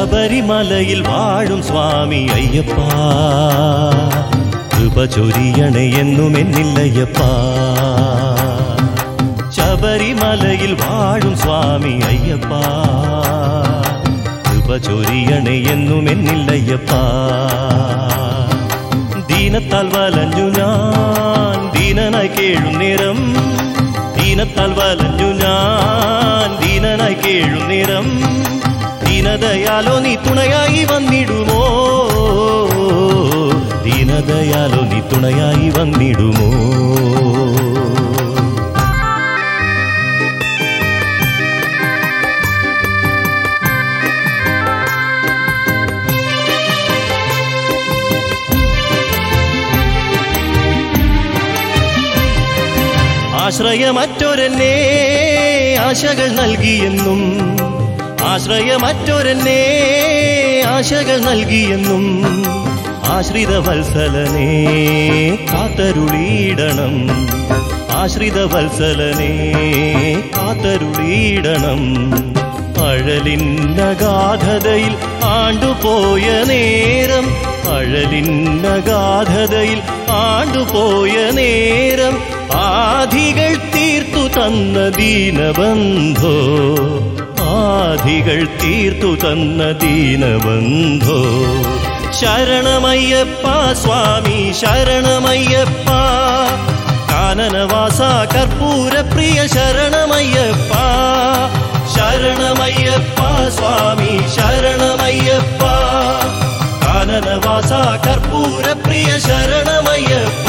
ശബരിമലയിൽ വാഴും സ്വാമി അയ്യപ്പ കൃപ ചൊരിയണേ എന്നും എന്നില്ലയ്യപ്പ ശബരിമലയിൽ വാഴും സ്വാമി അയ്യപ്പ കൃപ ചൊരിയണേ എന്നും എന്നില്ലയ്യപ്പ ദീനത്താൽ വലഞ്ഞു ഞാൻ ദീനനായി കേഴും നേരം ദീനത്താൽ വലഞ്ഞു ഞാൻ ദീനനായി കേഴും നേരം ദീനദയാലോ നീ തുണയായി വന്നിടുമോ ദീനദയാലോ നീ തുണയായി വന്നിടുമോ ആശ്രയമറ്റൊരെന്നെ ആശകൾ നൽകിയെന്നും ആശ്രയമറ്റൊരെന്നെ ആശകൾ നൽകിയെന്നും ആശ്രിത വത്സലനെ കാത്തരുളീടണം ആശ്രിത വത്സലനെ കാത്തരുളീടണം അഴലിന്നഗാധതയിൽ ആണ്ടുപോയ നേരം അഴലിന്നഗാധതയിൽ ആണ്ടുപോയ നേരം ആധികൾ തീർത്തു തന്ന ദീനബന്ധോ ആധികൾ തീർത്തു തന്ന ദീനബന്ധോ ശരണമയ്യപ്പ സ്വാമി ശരണമയ്യപ്പ കാനനവാസ കർപ്പൂര പ്രിയ ശരണമയ്യപ്പ ശരണമയ്യപ്പ സ്വാമി ശരണമയ്യപ്പ കാനനവാസ കർപ്പൂര പ്രിയ ശരണമയ്യപ്പ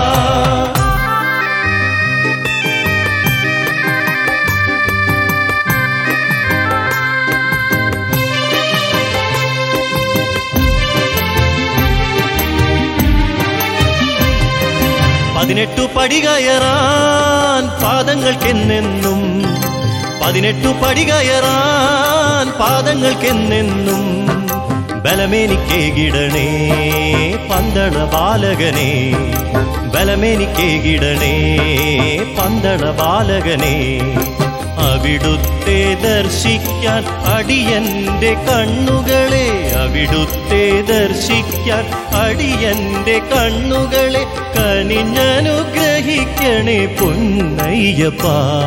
പതിനെട്ടു പടി കയറാൻ പാദങ്ങൾക്കെന്നെന്നും പതിനെട്ടു പടി കയറാൻ പാദങ്ങൾക്കെന്നെന്നും ബലമേനിക്കേകിടണേ പന്തള ബാലകനെ ബലമേനിക്കേകിടണേ പന്തള ബാലകനെ അവിടുത്തെ ദർശിക്കാൻ അടിയന്റെ കണ്ണുകളെ അവിടുത്തെ ദർശിക്കാൻ അടിയന്റെ കണ്ണുകളെ കനിഞ്ഞനുഗ്രഹിക്കണേ പൊന്നയ്യപ്പ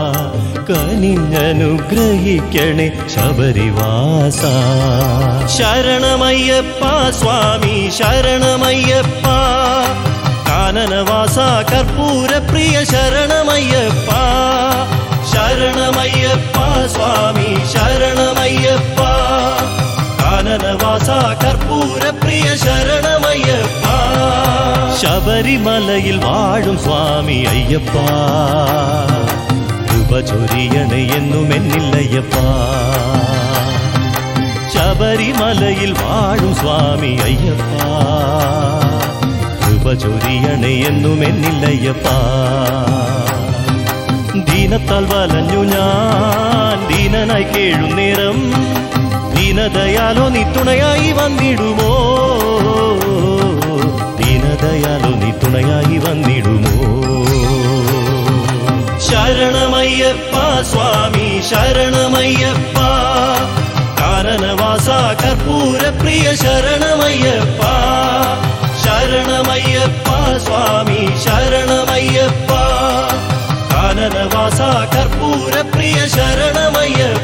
കനിഞ്ഞനുഗ്രഹിക്കണേ ശബരിവാസ ശരണമയ്യപ്പ സ്വാമി ശരണമയ്യപ്പ കാനനവാസ കർപ്പൂര പ്രിയ ശരണമയ്യപ്പ ശരണമയ്യപ്പ സ്വാമി ശരണമയ്യപ്പ കാനനവാസ കർപ്പൂര പ്രിയ ശരണമയ്യപ്പ ശബരിമലയിൽ വാഴും സ്വാമി അയ്യപ്പ കൃപ ചൊരിയണേ എന്നും എന്നില്ലയ്യപ്പ ശബരിമലയിൽ വാഴും സ്വാമി അയ്യപ്പ കൃപ ചൊരിയണേ എന്നും എന്നില്ലയ്യപ്പ ദീനത്താൽ വലഞ്ഞു ഞാൻ ദീനനായി കേഴും നേരം ദീനദയാലോ നീ തുണയായി വന്നിടുമോ ദീനദയാലോ നീ തുണയായി വന്നിടുമോ ശരണമയ്യപ്പ സ്വാമി ശരണമയ്യപ്പ കാനനവാസ കർപ്പൂര പ്രിയ ശരണമയ്യപ്പ ശരണമയ്യപ്പ സ്വാമി ശരണമയ്യപ്പ കാനനവാസ കർപ്പൂര പ്രിയ ശരണമയ്യപ്പ